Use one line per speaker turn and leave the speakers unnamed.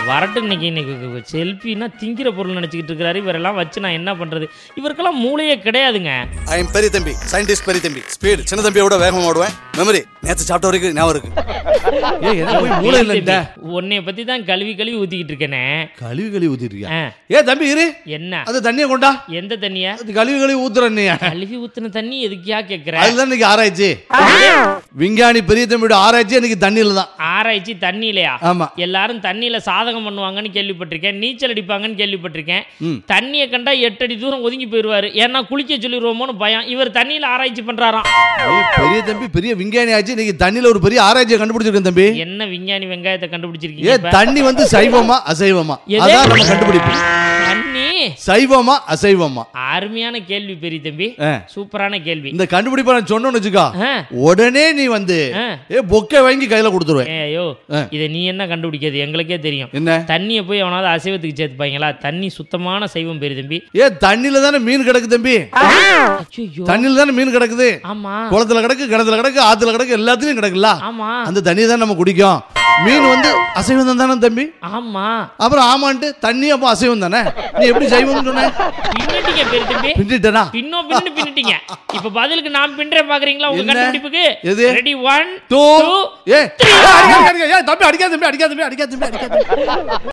வரட்டு இன்னைக்கு இன்னைக்கு செல்ஃபின்னா திங்கிற பொருள் நினச்சிக்கிட்டு இருக்கிறாரு இவரெல்லாம் வச்சு நான் என்ன பண்ணுறது இவருக்கெல்லாம் மூளையே கிடையாதுங்க
ஐ எம் பெரிய தம்பி சயின்டிஸ்ட் பெரிய தம்பி ஸ்பீடு சின்ன தம்பியோட வேகமா ஓடுவேன் மெமரி நேத்து சாப்பிட்ட வரைக்கும் ஞாபகம் இருக்கு
ஏய் எனக்கு போய் மூளை இல்ல இந்த
உன்னைய பத்தி தான் கழுவி கழுவி ஊத்திக்கிட்டு இருக்கேனே
கழுவி கழுவி ஊத்திட்டு இருக்கியா
ஆ,
ஏ தம்பி இரு
என்ன
அது தண்ணியை கொண்டா
எந்த தண்ணிய
அது கழுவி கழுவி ஊத்துற நீ
கழுவி ஊத்துன தண்ணி எதுக்கியா கேக்குற
அதுதான் இன்னைக்கு ஆராய்ச்சி விஞ்ஞானி பெரிய தம்பியோட ஆராய்ச்சி இன்னைக்கு தண்ணியில தான்
ஆராய்ச்சி தண்ணியிலையா
ஆமா
எல்லாரும் தண்ணியில சாதகம் பண்ணுவாங்கன்னு கேள்விப்பட்டிருக்கேன் நீச்சல் அடிப்பாங்கன்னு கேள்விப்பட்டிருக்கேன்
ம்.
தண்ணியை கண்டா எட்டு அடி தூரம் ஒதுங்கி போயிடுவாரு ஏன்னா குளிக்க சொல்லிடுவோமோன்னு பயம் இவர் தண்ணியில ஆராய்ச்சி பண்றாராம்
ஏய், பெரிய தம்பி பெரிய விஞ்ஞானி ஆச்சு இன்னைக்கு தண்ணியில ஒரு பெரிய ஆராய்ச்சியை கண்டுபிடிச்சிருக்கேன் தம்பி
என்ன விஞ்ஞானி வெங்காயத்தை
ஏ
கண்டுபிடிச்சிருக்கீங்க இப்ப?
தண்ணி வந்து சைவமா அசைவமா
எது?
அதான் நம்ம கண்டுபிடிப்போம்
தண்ணி
சைவமா அசைவமா
அருமையான கேள்வி பெரிய தம்பி
ஆ.
சூப்பரான கேள்வி
இந்த கண்டுபிடிப்பை நான் சொன்னோன்னு வச்சுக்கோ
ஆ.
உடனே நீ வந்து
ஆ.
ஏ பொக்கை வாங்கி கையில கொடுத்துருவேன்
ஏய், ஐயோ
ஆ.
இதை நீ என்ன கண்டுபிடிக்கிறது எங்களுக்கே தெரியும்
என்ன
தண்ணியை போய் அவனாவது அசைவத்துக்கு சேர்த்துப்பாங்களா தண்ணி சுத்தமான சைவம் பெரிய தம்பி
ஏ தண்ணியில தானே மீன் கிடக்கு தம்பி
ஐயோ
தண்ணியில தானே மீன் கிடக்குது
ஆமா
குளத்துல கிடக்கு கிணத்துல கிடக்கு ஆத்துல கிடக்கு எல்லாத்துலயும் கிடக்குல்ல
ஆமா
அந்த தண்ணியை தான் நம்ம குடிக்கும் மீன் வந்து அசைவம் தானே தம்பி
ஆமா
அப்புறம் ஆமான்ட்டு தண்ணி அப்போ அசைவம் தானே நீ எப்படி சைவம் சொன்ன
பின்னிட்டீங்க பெரிய தம்பி
பின்னிட்டனா
பின்னோ பின்னு பின்னிட்டீங்க இப்ப பதிலுக்கு நான் பின்றேன் பாக்குறீங்களா உங்க
என்ன?
கண்டுபிடிப்புக்கு
எது?
Ready one
two
Two.
ஏ ஏ, அடிக்காத, அடிக்காத, ஏ, தம்பி அடிக்காத தம்பி அடிக்காத தம்பி அடிக்காத தம்பி அடிக்காத தம்பி